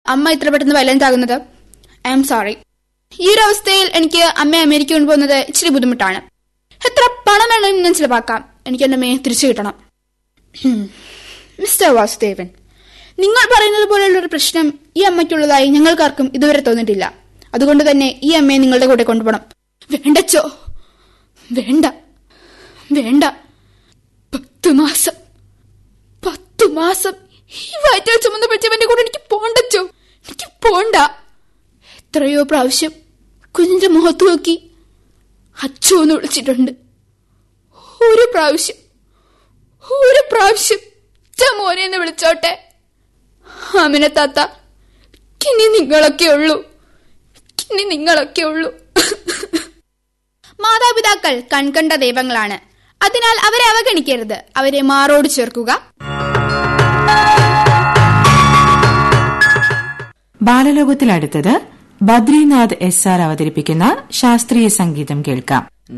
അമ്മ ഇത്ര പെട്ടെന്ന് വയലന്റ് ഐ എം സോറി ഈ ഒരു അവസ്ഥയിൽ എനിക്ക് അമ്മയെ അമേരിക്ക കൊണ്ടുപോകുന്നത് ഇച്ചിരി ബുദ്ധിമുട്ടാണ് എത്ര പണം വേണമെങ്കിലും ഞാൻ ചിലവാക്കാം എനിക്ക് എന്റെ അമ്മയെ തിരിച്ചു കിട്ടണം ഹും. മിസ്റ്റർ വാസുദേവൻ നിങ്ങൾ പറയുന്നത് പോലെയുള്ള ഒരു പ്രശ്നം ഈ അമ്മയ്ക്കുള്ളതായി ഞങ്ങൾക്കാർക്കും ഇതുവരെ തോന്നിയിട്ടില്ല അതുകൊണ്ട് തന്നെ ഈ അമ്മയെ നിങ്ങളുടെ കൂടെ കൊണ്ടുപോകണം വേണ്ടച്ചോ വേണ്ട വേണ്ട പത്ത് മാസം പത്തു മാസം ഈ വയറ്റിൽ ചുമന്ന പഠിച്ചവന്റെ കൂടെ എനിക്ക് പോണ്ടച്ചോ എനിക്ക് പോണ്ട എത്രയോ പ്രാവശ്യം കുഞ്ഞിന്റെ മുഖത്ത് നോക്കി അച്ചോ എന്ന് വിളിച്ചിട്ടുണ്ട് ഒരു പ്രാവശ്യം ഒരു പ്രാവശ്യം "ച്ച മോനെ എന്ന് വിളിച്ചോട്ടെ ആമിന താത്ത ഇനി നിങ്ങളൊക്കെ ഉള്ളൂ ഇനി നിങ്ങളൊക്കെ ഉള്ളൂ മാതാപിതാക്കൾ കൺകണ്ട ദൈവങ്ങളാണ് അതിനാൽ അവരെ അവഗണിക്കരുത് അവരെ മാറോട് ചേർക്കുക ബാലലോകത്തിൽ അടുത്തത് ബദ്രിനാഥ് എസ് ആർ അവതരിപ്പിക്കുന്ന ശാസ്ത്രീയ സംഗീതം കേൾക്കാം